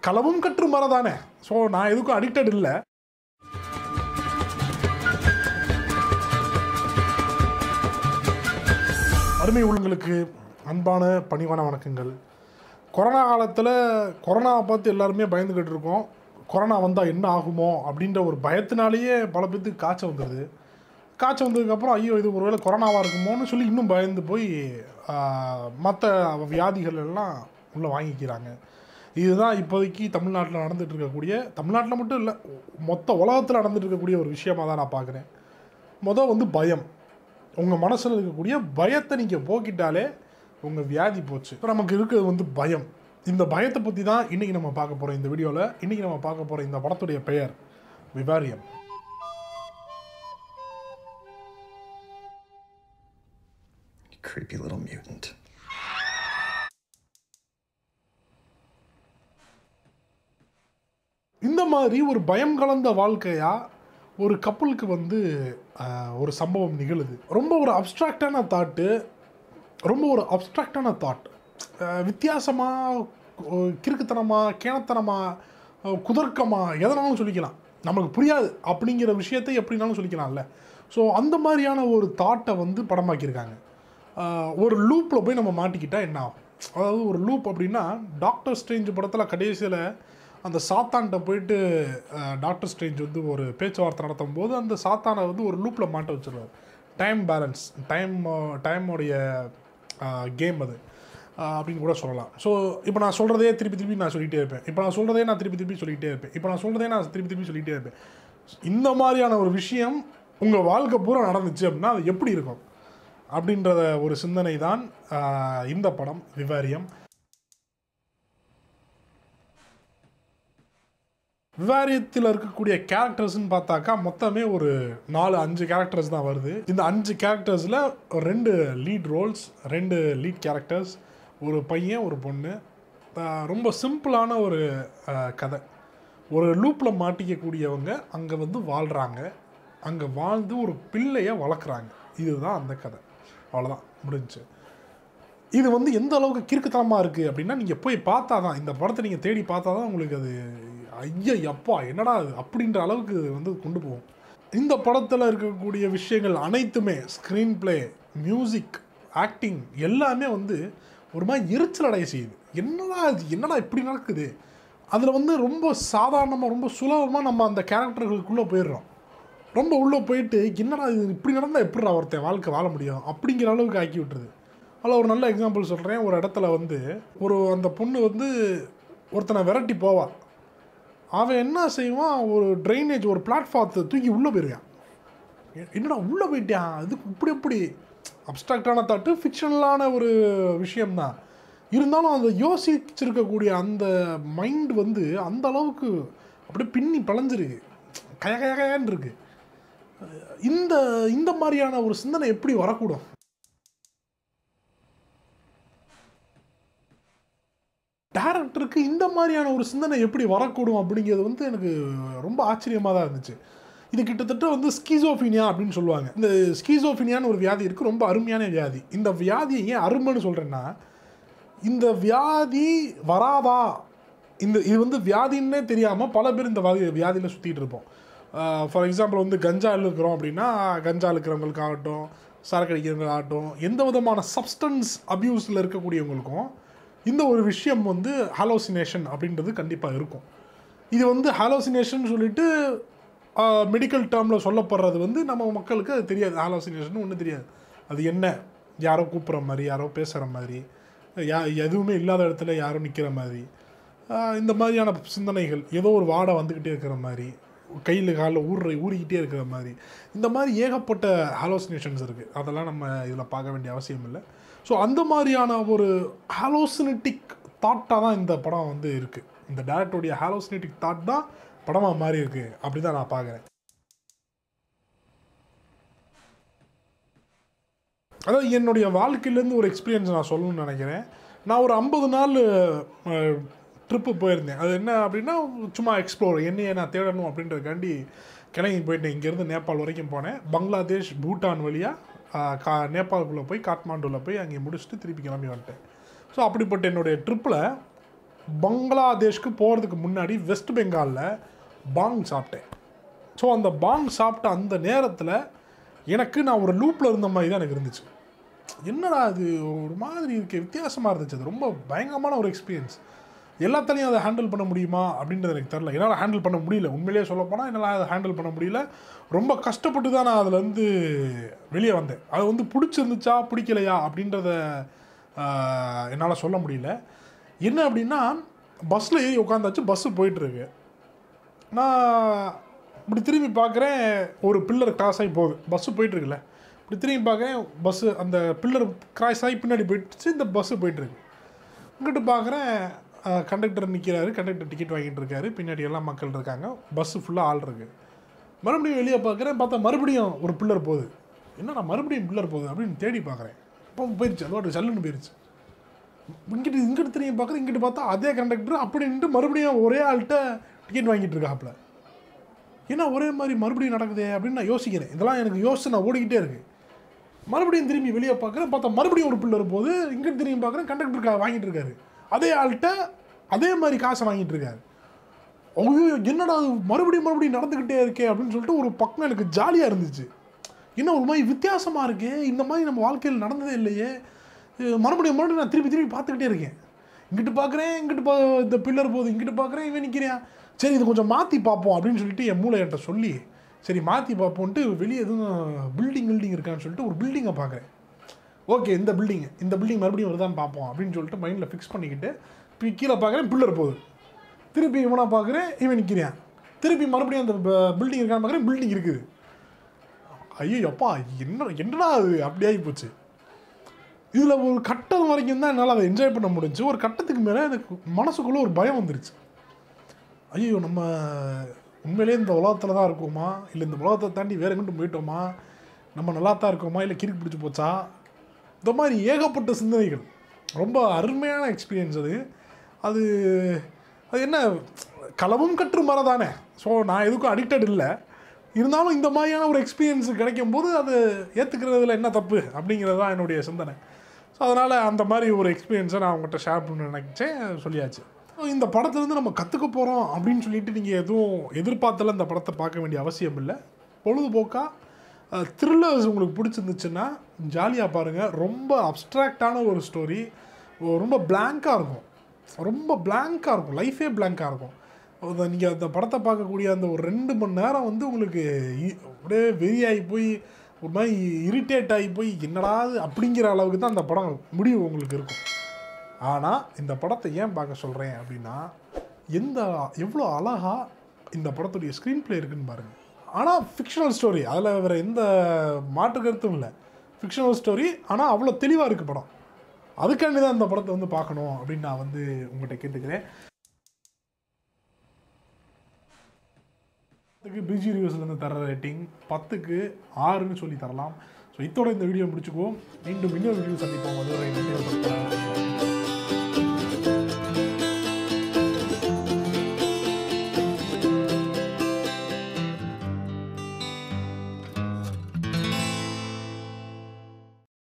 களவும் கற்று மரதானே ஸோ நான் எதுக்கும் அடிக்டட் இல்லை அருமை உள்ளங்களுக்கு அன்பான பணிவான வணக்கங்கள் கொரோனா காலத்தில் கொரோனாவை பார்த்து எல்லாருமே பயந்துக்கிட்டு இருக்கோம் கொரோனா வந்தால் என்ன ஆகுமோ அப்படின்ற ஒரு பயத்தினாலேயே பல பேர்த்துக்கு காய்ச்சல் வந்துடுது காய்ச்சல் வந்ததுக்கப்புறம் ஐயோ இது ஒருவேளை கொரோனாவாக இருக்குமோன்னு சொல்லி இன்னும் பயந்து போய் மற்ற வியாதிகள் எல்லாம் உள்ளே வாங்கிக்கிறாங்க இதுதான் இப்போதைக்கு தமிழ்நாட்டில் நடந்துட்டு இருக்கக்கூடிய தமிழ்நாட்டில் மட்டும் இல்லை மொத்த உலகத்தில் நடந்துட்டு இருக்கக்கூடிய ஒரு விஷயமாக தான் நான் பார்க்குறேன் மொதல் வந்து பயம் உங்கள் மனசில் இருக்கக்கூடிய பயத்தை நீங்கள் போக்கிட்டாலே உங்கள் வியாதி போச்சு இப்போ நமக்கு இருக்கிறது வந்து பயம் இந்த பயத்தை பற்றி தான் இன்றைக்கி நம்ம பார்க்க போகிறோம் இந்த வீடியோவில் இன்றைக்கி நம்ம பார்க்க போகிற இந்த படத்துடைய பெயர் விவாரியம் You creepy little mutant. இந்த மாதிரி ஒரு பயம் கலந்த வாழ்க்கையாக ஒரு கப்பலுக்கு வந்து ஆஹ், ஒரு சம்பவம் நிகழுது ரொம்ப ஒரு அப்ட்ராக்டான தாட்டு ரொம்ப ஒரு அப்ட்ராக்டான தாட் வித்தியாசமாக கிறுக்குத்தனமாக கேணத்தனமாக குதர்க்கமாக எதனாலும் சொல்லிக்கலாம் நமக்கு புரியாது அப்படிங்கிற விஷயத்தை எப்படினாலும் சொல்லிக்கலாம்ல ஸோ அந்த மாதிரியான ஒரு தாட்டை வந்து படமாக்கியிருக்காங்க ஆஹ், ஒரு லூப்பில் போய் நம்ம மாட்டிக்கிட்டா என்ன ஆகும் அதாவது ஒரு லூப் அப்படின்னா டாக்டர் ஸ்ட்ரேஞ்ச் படத்தில் கடைசியில் அந்த சாத்தான்கிட்ட போயிட்டு அஹ், டாக்டர் ஸ்ட்ரேஞ்ச் வந்து ஒரு பேச்சுவார்த்தை நடத்தும் போது அந்த சாத்தானை வந்து ஒரு லூப்பில் மாட்ட வச்சிருவார் டைம் பேலன்ஸ் டைம் டைமோடைய கேம் அது அஹ், அப்படின்னு கூட சொல்லலாம் ஸோ இப்போ நான் சொல்கிறதே திருப்பி திருப்பி நான் சொல்லிகிட்டே இருப்பேன் இப்போ நான் சொல்கிறதே நான் திருப்பி திருப்பி சொல்லிகிட்டே இருப்பேன் இப்போ நான் சொல்கிறதே நான் திருப்பி திருப்பி சொல்லிகிட்டே இருப்பேன் இந்த மாதிரியான ஒரு விஷயம் உங்கள் வாழ்க்கை பூரா நடந்துச்சு அப்படின்னா அது எப்படி இருக்கும் அப்படின்றத ஒரு சிந்தனை தான் அஹ், இந்த படம் விவாரியம் விவாரியத்தில் இருக்கக்கூடிய கேரக்டர்ஸ்னு பார்த்தாக்கா மொத்தமே ஒரு நாலு அஞ்சு கேரக்டர்ஸ் தான் வருது இந்த அஞ்சு கேரக்டர்ஸில் ரெண்டு லீட் ரோல்ஸ் ரெண்டு லீட் கேரக்டர்ஸ் ஒரு பையன் ஒரு பொண்ணு ஆஹ் ரொம்ப சிம்பிளான ஒரு ஆஹ், கதை ஒரு லூப்பில் மாட்டிக்கக்கூடியவங்க அங்கே வந்து வாழ்கிறாங்க அங்கே வாழ்ந்து ஒரு பிள்ளையை வளர்க்குறாங்க இதுதான் அந்த கதை அவ்வளோதான் முடிஞ்சுச்சு இது வந்து எந்த அளவுக்கு கிறுக்குத்தனமாக இருக்குது அப்படின்னா நீங்கள் போய் பார்த்தா தான் இந்த படத்தை நீங்கள் தேடி பார்த்தா தான் உங்களுக்கு அது ஐயா அப்பா என்னடா அது அப்படின்ற அளவுக்கு இது வந்து கொண்டு போகும் இந்த படத்தில் இருக்கக்கூடிய விஷயங்கள் அனைத்துமே ஸ்க்ரீன் ப்ளே மியூசிக் ஆக்டிங் எல்லாமே வந்து ஒரு மாதிரி எரிச்சல் அடைய செய்யுது என்னடா இது என்னடா இப்படி நடக்குது அதில் வந்து ரொம்ப சாதாரணமாக ரொம்ப சுலபமாக நம்ம அந்த கேரக்டர்களுக்குள்ளே போயிடுறோம் ரொம்ப உள்ளே போயிட்டு என்னடா இது இப்படி நடந்தால் எப்படிடா ஒருத்தன் வாழ்க்கை வாழ முடியும் அப்படிங்கிற அளவுக்கு ஆக்கி விட்டுருது அதில் ஒரு நல்ல எக்ஸாம்பிள் சொல்கிறேன் ஒரு இடத்துல வந்து ஒரு அந்த பொண்ணு வந்து ஒருத்தனை விரட்டி போவா அவன் என்ன செய்வான் ஒரு ட்ரைனேஜ் ஒரு பிளாட்ஃபார்த்தை தூக்கி உள்ளே போயிருக்கான் எ- என்னடா உள்ளே போயிட்டான் அது இப்படி எப்படி அப்ட்ராக்டான தாட்டு ஃபிக்ஷனலான ஒரு விஷயம்தான் இருந்தாலும் அதை யோசிச்சிருக்கக்கூடிய அந்த மைண்ட் வந்து அந்த அளவுக்கு அப்படியே பின்னி பழஞ்சிருக்கு கய கய கயன்னு இருக்கு இந்த இந்த மாதிரியான ஒரு சிந்தனை எப்படி வரக்கூடும் டேரக்டருக்கு இந்த மாதிரியான ஒரு சிந்தனை எப்படி வரக்கூடும் அப்படிங்கிறது வந்து எனக்கு ரொம்ப ஆச்சரியமாக தான் இருந்துச்சு இது கிட்டத்தட்ட வந்து ஸ்கீசோஃபினியா அப்படின்னு சொல்லுவாங்க இந்த ஸ்கீசோஃபினியான்னு ஒரு வியாதி இருக்குது ரொம்ப அருமையான வியாதி இந்த வியாதியை ஏன் அருமைன்னு சொல்கிறேன்னா இந்த வியாதி வராதா இந்த இது வந்து வியாதின்னே தெரியாமல் பல பேர் இந்த வியாதி வியாதியில் சுற்றிட்டு இருப்போம் ஃபார் எக்ஸாம்பிள் வந்து கஞ்சா இருக்கிறோம் அப்படின்னா கஞ்சா இருக்கிறவங்களுக்காகட்டும் சரக்கு அடிக்கிறவங்களாகட்டும் எந்த விதமான சப்ஸ்டன்ஸ் அப்யூஸில் இருக்கக்கூடியவங்களுக்கும் இந்த ஒரு விஷயம் வந்து ஹாலோசினேஷன் அப்படின்றது கண்டிப்பாக இருக்கும் இது வந்து ஹாலோசினேஷன் சொல்லிட்டு மெடிக்கல் டேர்மில் சொல்லப்படுறது வந்து நம்ம மக்களுக்கு அது தெரியாது ஹாலோசினேஷன் ஒன்றும் தெரியாது அது என்ன யாரோ கூப்பிட்ற மாதிரி யாரோ பேசுகிற மாதிரி யா எதுவுமே இல்லாத இடத்துல யாரோ நிற்கிற மாதிரி ஆஹ் இந்த மாதிரியான சிந்தனைகள் ஏதோ ஒரு வாடை வந்துக்கிட்டே இருக்கிற மாதிரி கையில் காலில் ஊற ஊறிக்கிட்டே இருக்கிற மாதிரி இந்த மாதிரி ஏகப்பட்ட ஹாலோசினேஷன்ஸ் இருக்குது அதெல்லாம் நம்ம இதில் பார்க்க வேண்டிய அவசியம் இல்லை ஸோ அந்த மாதிரியான ஒரு ஹாலோசினட்டிக் தாட்டாக தான் இந்த படம் வந்து இருக்குது இந்த டேரக்டருடைய ஹாலோசினட்டிக் தாட் தான் படமாக மாறி இருக்கு அப்படி தான் நான் பார்க்குறேன் அதாவது என்னுடைய வாழ்க்கையிலேருந்து ஒரு எக்ஸ்பீரியன்ஸ் நான் சொல்லணும்னு நினைக்கிறேன் நான் ஒரு ஐம்பது நாள் ட்ரிப்பு போயிருந்தேன் அது என்ன அப்படின்னா சும்மா எக்ஸ்ப்ளோர் என்னையை நான் தேடணும் அப்படின்றதுக்காண்டி கிளம்பி போயிட்டேன் இங்கேருந்து நேபாள் வரைக்கும் போனேன் பங்களாதேஷ் பூட்டான் வழியாக கா நேபாளுக்குள்ளே போய் காட்மாண்டுவில் போய் அங்கே முடிச்சுட்டு திருப்பி கிளம்பி வந்துட்டேன் ஸோ அப்படிப்பட்ட என்னுடைய ட்ரிப்பில் பங்களாதேஷ்க்கு போகிறதுக்கு முன்னாடி வெஸ்ட் பெங்காலில் பாங் சாப்பிட்டேன் ஸோ அந்த பாங் சாப்பிட்ட அந்த நேரத்தில் எனக்கு நான் ஒரு லூப்பில் இருந்த மாதிரி தான் எனக்கு இருந்துச்சு என்னடா அது ஒரு மாதிரி இருக்கு வித்தியாசமாக இருந்துச்சு அது ரொம்ப பயங்கரமான ஒரு எக்ஸ்பீரியன்ஸ் எல்லாத்தையும் அதை ஹேண்டில் பண்ண முடியுமா அப்படின்றது எனக்கு தெரில என்னால் ஹேண்டில் பண்ண முடியல உண்மையிலேயே சொல்ல போனால் என்னால் அதை ஹேண்டில் பண்ண முடியல ரொம்ப கஷ்டப்பட்டு தான் நான் அதுலேருந்து வெளியே வந்தேன் அது வந்து பிடிச்சிருந்துச்சா பிடிக்கலையா அப்படின்றத என்னால் சொல்ல முடியல என்ன அப்படின்னா பஸ்ஸில் ஏறி உட்காந்தாச்சு பஸ்ஸு போயிட்டுருக்கு நான் இப்படி திரும்பி பார்க்குறேன் ஒரு பில்லர் கிராஸ் ஆகி போகுது பஸ்ஸு போயிட்டுருக்குல்ல இப்படி திரும்பி பார்க்குறேன் பஸ்ஸு அந்த பில்லர் கிராஸ் ஆகி பின்னாடி போயிடுச்சு இந்த பஸ்ஸு போயிட்டுருக்கு இங்கிட்டு பார்க்குறேன் கண்டக்டர் நிற்கிறாரு கண்டக்டர் டிக்கெட் வாங்கிட்டு இருக்காரு பின்னாடி எல்லாம் மக்கள் இருக்காங்க பஸ்ஸு ஃபுல்லாக ஆள் இருக்கு மறுபடியும் வெளியே பார்க்குறேன் பார்த்தா மறுபடியும் ஒரு பில்லர் போகுது என்னடா மறுபடியும் பில்லர் போகுது அப்படின்னு தேடி பார்க்குறேன் அப்போ போயிடுச்சு அதோட சல்லுன்னு போயிடுச்சு இங்கிட்டு இங்கிட்டு திரும்பி பார்க்குறேன் இங்கிட்டு பார்த்தா அதே கண்டக்டர் அப்படின்ட்டு மறுபடியும் ஒரே ஆள்கிட்ட டிக்கெட் வாங்கிட்டு இருக்காப்புல ஏன்னா ஒரே மாதிரி மறுபடியும் நடக்குதே அப்படின்னு நான் யோசிக்கிறேன் இதெல்லாம் எனக்கு யோசிச்சு நான் ஓடிக்கிட்டே இருக்கு மறுபடியும் திரும்பி வெளியே பார்க்குறேன் பார்த்தா மறுபடியும் ஒரு பில்லர் போகுது இங்கிட்டு திரும்பி பார்க்குறேன் கண்டக்டர் வாங்கிட்டு இருக்காரு அதே ஆள்கிட்ட அதே மாதிரி காசை வாங்கிட்டு இருக்காரு ஐயோ என்னடா அது மறுபடியும் மறுபடியும் நடந்துக்கிட்டே இருக்கே அப்படின்னு சொல்லிட்டு ஒரு பக்கம் எனக்கு ஜாலியாக இருந்துச்சு என்ன ஒரு மாதிரி வித்தியாசமாக இருக்கே இந்த மாதிரி நம்ம வாழ்க்கையில் நடந்ததே இல்லையே இது மறுபடியும் மறுபடியும் நான் திருப்பி திருப்பி பார்த்துக்கிட்டே இருக்கேன் இங்கிட்டு பார்க்குறேன் இங்கிட்டு பா இந்த பில்லர் போகுது இங்கிட்டு பார்க்குறேன் இவன் நிற்கிறேன் சரி இது கொஞ்சம் மாற்றி பார்ப்போம் அப்படின்னு சொல்லிட்டு என் மூளை என்கிட்ட சொல்லி சரி மாற்றி பார்ப்போன்ட்டு வெளியே எதுவும் பில்டிங் பில்டிங் இருக்கான்னு சொல்லிட்டு ஒரு பில்டிங்கை பார்க்குறேன் ஓகே இந்த பில்டிங் இந்த பில்டிங் மறுபடியும் வருதான்னு பார்ப்போம் அப்படின்னு சொல்லிட்டு மைண்டில் ஃபிக்ஸ் பண்ணிக்கிட்டு இப்போ கீழே பார்க்குறேன் பில்லர் போகுது திருப்பி இவனை பார்க்குறேன் இவன் நிற்கிறான் திருப்பி மறுபடியும் அந்த பில்டிங் இருக்கான்னு பார்க்குறேன் பில்டிங் இருக்குது ஐயோ அப்பா என்ன என்னடா அது அப்படி ஆகி போச்சு இதில் ஒரு கட்டம் வரைக்கும் தான் என்னால் அதை என்ஜாய் பண்ண முடிஞ்சு ஒரு கட்டத்துக்கு மேலே எனக்கு மனசுக்குள்ளே ஒரு பயம் வந்துருச்சு ஐயோ நம்ம உண்மையிலேயே இந்த உலகத்தில் தான் இருக்கோமா இல்லை இந்த உலகத்தை தாண்டி வேற எங்கிட்டும் போயிட்டோமா நம்ம நல்லா தான் இருக்கோமா இல்லை கிறுக்கு பிடிச்சி போச்சா இந்த மாதிரி ஏகப்பட்ட சிந்தனைகள் ரொம்ப அருமையான எக்ஸ்பீரியன்ஸ் அது அது அது என்ன களவும் கற்று மரதானே ஸோ நான் எதுக்கும் அடிக்டட் இல்லை இருந்தாலும் இந்த மாதிரியான ஒரு எக்ஸ்பீரியன்ஸ் கிடைக்கும் போது அது ஏற்றுக்கிறதுல என்ன தப்பு அப்படிங்கிறது தான் என்னுடைய சிந்தனை ஸோ அதனால் அந்த மாதிரி ஒரு எக்ஸ்பீரியன்ஸை நான் அவங்ககிட்ட ஷேர் பண்ண நினச்சேன் சொல்லியாச்சு இந்த படத்துலேருந்து நம்ம கற்றுக்க போகிறோம் அப்படின்னு சொல்லிட்டு நீங்கள் எதுவும் எதிர்பார்த்தல இந்த படத்தை பார்க்க வேண்டிய அவசியம் இல்லை பொழுதுபோக்காக த்ரில்லர்ஸ் உங்களுக்கு பிடிச்சிருந்துச்சுன்னா ஜாலியாக பாருங்கள் ரொம்ப அப்ட்ராக்டான ஒரு ஸ்டோரி ரொம்ப பிளாங்காக இருக்கும் ரொம்ப பிளாங்காக இருக்கும் லைஃபே பிளாங்காக இருக்கும் நீங்கள் அந்த படத்தை பார்க்கக்கூடிய அந்த ஒரு ரெண்டு மணி நேரம் வந்து உங்களுக்கு இ- அப்படியே வெறியாகி போய் ஒரு மாதிரி இரிட்டேட் ஆகி போய் என்னடா இது அப்படிங்கிற அளவுக்கு தான் அந்த படம் முடிவு உங்களுக்கு இருக்கும் ஆனால் இந்த படத்தை ஏன் பார்க்க சொல்கிறேன் அப்படின்னா எந்த எவ்வளோ அழகாக இந்த படத்துடைய ஸ்க்ரீன் ப்ளே இருக்குன்னு பாருங்கள் ஆனால் ஃபிக்ஷனல் ஸ்டோரி அதில் வேறு எந்த மாற்று கருத்தும் இல்லை ஃபிக்ஷனல் ஸ்டோரி ஆனால் அவ்வளோ தெளிவாக இருக்குது படம் அதுக்காண்டி தான் இந்த படத்தை வந்து பார்க்கணும் அப்படின்னு நான் வந்து உங்கள்கிட்ட கேட்டுக்கிறேன் பத்துக்கு பிஜி ரிவ்யூஸ்லேருந்து தர ரேட்டிங் பத்துக்கு ஆறுன்னு சொல்லி தரலாம் ஸோ இத்தோட இந்த வீடியோ முடிச்சுக்குவோம் மீண்டும் இன்னொரு வீடியோ சந்திப்போம் மதுரை